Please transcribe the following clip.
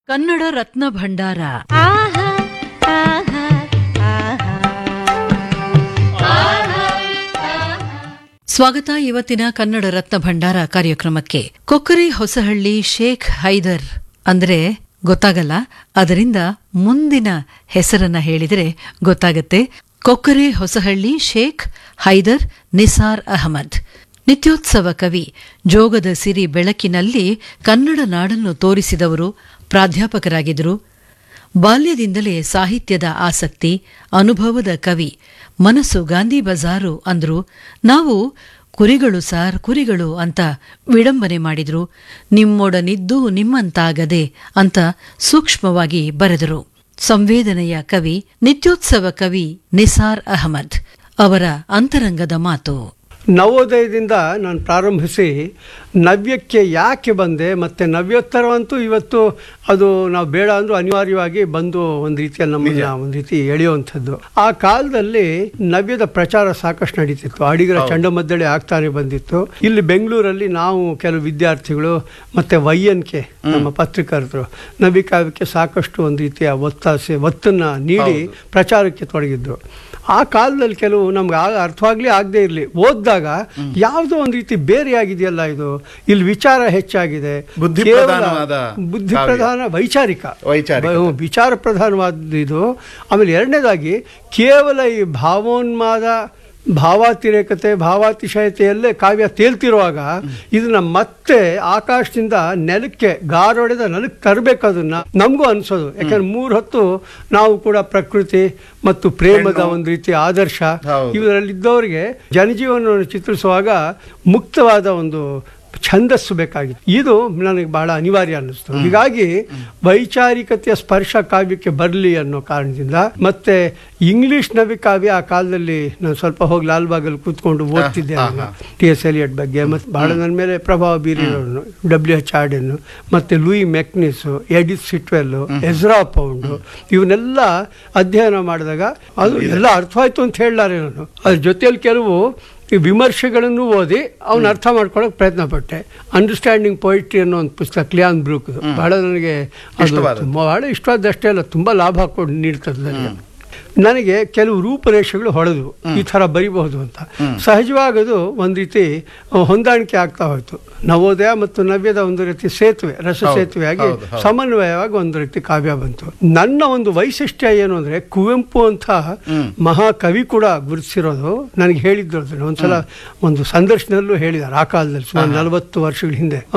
ಕನ್ನಡ ರತ್ನ ಭಂಡಾರ ಆಹಾ ಆಹಾ ಆಹಾ ಸ್ವಾಗತ ಇವತ್ತಿನ ಕನ್ನಡ ರತ್ನ ಭಂಡಾರ ಕಾರ್ಯಕ್ರಮಕ್ಕೆ ಕೊಕ್ಕರೆ ಹೊಸಹಳ್ಳಿ ಶೇಖ್ ಹೈದರ್ ಅಂದ್ರೆ ಗೊತ್ತಾಗಲ್ಲ ಅದರಿಂದ ಮುಂದಿನ ಹೆಸರನ್ನ ಹೇಳಿದರೆ ಗೊತ್ತಾಗತ್ತೆ ಕೊಕ್ಕರೆ ಹೊಸಹಳ್ಳಿ ಶೇಖ್ ಹೈದರ್ ನಿಸಾರ್ ಅಹಮದ್ ನಿತ್ಯೋತ್ಸವ ಕವಿ ಜೋಗದ ಸಿರಿ ಬೆಳಕಿನಲ್ಲಿ ಕನ್ನಡ ನಾಡನ್ನು ತೋರಿಸಿದವರು ಪ್ರಾಧ್ಯಾಪಕರಾಗಿದ್ದರು ಬಾಲ್ಯದಿಂದಲೇ ಸಾಹಿತ್ಯದ ಆಸಕ್ತಿ ಅನುಭವದ ಕವಿ ಮನಸ್ಸು ಗಾಂಧಿ ಬಜಾರು ಅಂದ್ರು ನಾವು ಕುರಿಗಳು ಸಾರ್ ಕುರಿಗಳು ಅಂತ ವಿಡಂಬನೆ ಮಾಡಿದ್ರು ನಿಮ್ಮೊಡನಿದ್ದು ನಿಮ್ಮಂತಾಗದೆ ಅಂತ ಸೂಕ್ಷ್ಮವಾಗಿ ಬರೆದರು ಸಂವೇದನೆಯ ಕವಿ ನಿತ್ಯೋತ್ಸವ ಕವಿ ನಿಸಾರ್ ಅಹಮದ್ ಅವರ ಅಂತರಂಗದ ಮಾತು ನವೋದಯದಿಂದ ನಾನು ಪ್ರಾರಂಭಿಸಿ ನವ್ಯಕ್ಕೆ ಯಾಕೆ ಬಂದೆ ಮತ್ತು ನವ್ಯೋತ್ತರವಂತೂ ಇವತ್ತು ಅದು ನಾವು ಬೇಡ ಅಂದರೂ ಅನಿವಾರ್ಯವಾಗಿ ಬಂದು ಒಂದು ರೀತಿಯಲ್ಲಿ ನಮ್ಮನ್ನ ಒಂದು ರೀತಿ ಎಳೆಯುವಂಥದ್ದು ಆ ಕಾಲದಲ್ಲಿ ನವ್ಯದ ಪ್ರಚಾರ ಸಾಕಷ್ಟು ನಡೀತಿತ್ತು ಅಡಿಗರ ಚಂಡಮದ್ದಳೆ ಆಗ್ತಾನೆ ಬಂದಿತ್ತು ಇಲ್ಲಿ ಬೆಂಗಳೂರಲ್ಲಿ ನಾವು ಕೆಲವು ವಿದ್ಯಾರ್ಥಿಗಳು ಮತ್ತು ವೈಯನ್ಕೆ ನಮ್ಮ ಪತ್ರಕರ್ತರು ನವಿಕಾವ್ಯಕ್ಕೆ ಸಾಕಷ್ಟು ಒಂದು ರೀತಿಯ ಒತ್ತಾಸೆ ಒತ್ತನ್ನು ನೀಡಿ ಪ್ರಚಾರಕ್ಕೆ ತೊಡಗಿದ್ರು ಆ ಕಾಲದಲ್ಲಿ ಕೆಲವು ನಮ್ಗೆ ಆಗ ಅರ್ಥವಾಗ್ಲಿ ಆಗದೆ ಇರಲಿ ಓದಿದಾಗ ಯಾವುದೋ ಒಂದು ರೀತಿ ಬೇರೆಯಾಗಿದೆಯಲ್ಲ ಇದು ಇಲ್ಲಿ ವಿಚಾರ ಹೆಚ್ಚಾಗಿದೆ ಬುದ್ಧಿ ಕೇವಲ ಪ್ರಧಾನವಾದ ಬುದ್ಧಿ ಕಾವ್ಯ. ಪ್ರಧಾನ ವೈಚಾರಿಕ ವೈಚಾರಿಕ. ಬ- ವಿಚಾರ ಪ್ರಧಾನವಾದದ್ದು ಇದು ಆಮೇಲೆ ಎರಡನೇದಾಗಿ ಕೇವಲ ಈ ಭಾವೋನ್ಮಾದ ಭಾವಾತಿರೇಕತೆ ಭಾವಾತಿಶಯತೆಯಲ್ಲೇ ಕಾವ್ಯ ತೇಲ್ತಿರುವಾಗ ಇದನ್ನ ಮತ್ತೆ ಆಕಾಶದಿಂದ ನೆಲಕ್ಕೆ ಗಾರೊಡೆದ ನೆಲಕ್ಕೆ ತರಬೇಕು ಅದನ್ನ ನಮಗೂ ಅನ್ಸೋದು ಯಾಕಂದ್ರೆ ಮೂರು ಹೊತ್ತು ನಾವು ಕೂಡ ಪ್ರಕೃತಿ ಮತ್ತು ಪ್ರೇಮದ ಹೆಣ್ಣು. ಒಂದು ರೀತಿಯ ಆದರ್ಶ ಹೌದು. ಇವರಲ್ಲಿದ್ದವರಿಗೆ ಜನಜೀವನವನ್ನು ಚಿತ್ರಿಸುವಾಗ ಮುಕ್ತವಾದ ಒಂದು ಛಂದಸ್ಸು ಬೇಕಾಗಿತ್ತು ಇದು ನನಗೆ ಬಹಳ ಅನಿವಾರ್ಯ ಅನ್ನಿಸ್ತು ಹೀಗಾಗಿ ವೈಚಾರಿಕತೆಯ ಸ್ಪರ್ಶ ಕಾವ್ಯಕ್ಕೆ ಬರಲಿ ಅನ್ನೋ ಕಾರಣದಿಂದ ಮತ್ತೆ ಇಂಗ್ಲಿಷ್ ನವಿ ಕಾವ್ಯ ಆ ಕಾಲದಲ್ಲಿ ನಾನು ಸ್ವಲ್ಪ ಹೋಗಿ ಲಾಲ್ಬಾಗಲ್ಲಿ ಕೂತ್ಕೊಂಡು ಓದ್ತಿದ್ದೆ ಆಹಾ. ಟಿ ಎಸ್ ಎಲಿಯಟ್ ಬಗ್ಗೆ ಮತ್ತು ಬಹಳ ನನ್ನ ಮೇಲೆ ಪ್ರಭಾವ ಬೀರಿರೋನು ಡಬ್ಲ್ಯೂ ಎಚ್ ಆರ್ಡೆನ್ ಮತ್ತು Louis MacNeice Edith Sitwell Ezra Pound ಇವನ್ನೆಲ್ಲ ಅಧ್ಯಯನ ಮಾಡಿದಾಗ ಅದು ಎಲ್ಲ ಅರ್ಥವಾಯ್ತು ಅಂತ ಹೇಳಲಾರೆ ನಾನು ಅದ್ರ ಜೊತೆಯಲ್ಲಿ ಕೆಲವು ಈ ವಿಮರ್ಶೆಗಳನ್ನು ಓದಿ ಅವನ್ನ ಅರ್ಥ ಮಾಡ್ಕೊಳ್ಳೋಕೆ ಪ್ರಯತ್ನ ಪಟ್ಟೆ ಅಂಡರ್ಸ್ಟ್ಯಾಂಡಿಂಗ್ ಪೊಯಿಟ್ರಿ ಅನ್ನೋ ಒಂದು ಪುಸ್ತಕ ಕ್ಲಿಯಾನ್ ಬ್ರೂಕ್ ಬಹಳ ನನಗೆ ಅದು ಇಷ್ಟವಾದದ್ದು. ತುಂಬ ಬಹಳ ಇಷ್ಟವಾದಷ್ಟೇ ಅಲ್ಲ ತುಂಬ ಲಾಭ ಕೊಟ್ಟು ನೀಡ್ತದೆ ನನಗೆ ನನಗೆ ಕೆಲವು ರೂಪರೇಷೆಗಳು ಹೊಳೆದು ಈ ಥರ ಬರಿಬಹುದು ಅಂತ ಸಹಜವಾಗಿ ಅದು ಒಂದು ರೀತಿ ಆ, ಹೊಂದಾಣಿಕೆ ಆಗ್ತಾ ಹೋಯ್ತು ನವೋದಯ ಮತ್ತು ನವ್ಯದ ಒಂದು ರೀತಿ ಸೇತುವೆ ರಸ ಹೌದು, ಸೇತುವೆಯಾಗಿ ಹೌದು, ಹೌದು. ಸಮನ್ವಯವಾಗಿ ಒಂದು ರೀತಿ ಕಾವ್ಯ ಬಂತು ನನ್ನ ಒಂದು ವೈಶಿಷ್ಟ್ಯ ಏನು ಅಂದ್ರೆ ಕುವೆಂಪು ಅಂತ ಮಹಾಕವಿ ಕೂಡ ಗುರುತಿಸಿರೋದು ನನಗೆ ಹೇಳಿದ್ರು ಅದನ್ನ ಒಂದ್ಸಲ ಒಂದು ಸಂದರ್ಶನದಲ್ಲೂ ಹೇಳಿದ್ದಾರೆ ಆ ಕಾಲದಲ್ಲಿ ಸುಮಾರು ನಲವತ್ತು ವರ್ಷಗಳ ಹಿಂದೆ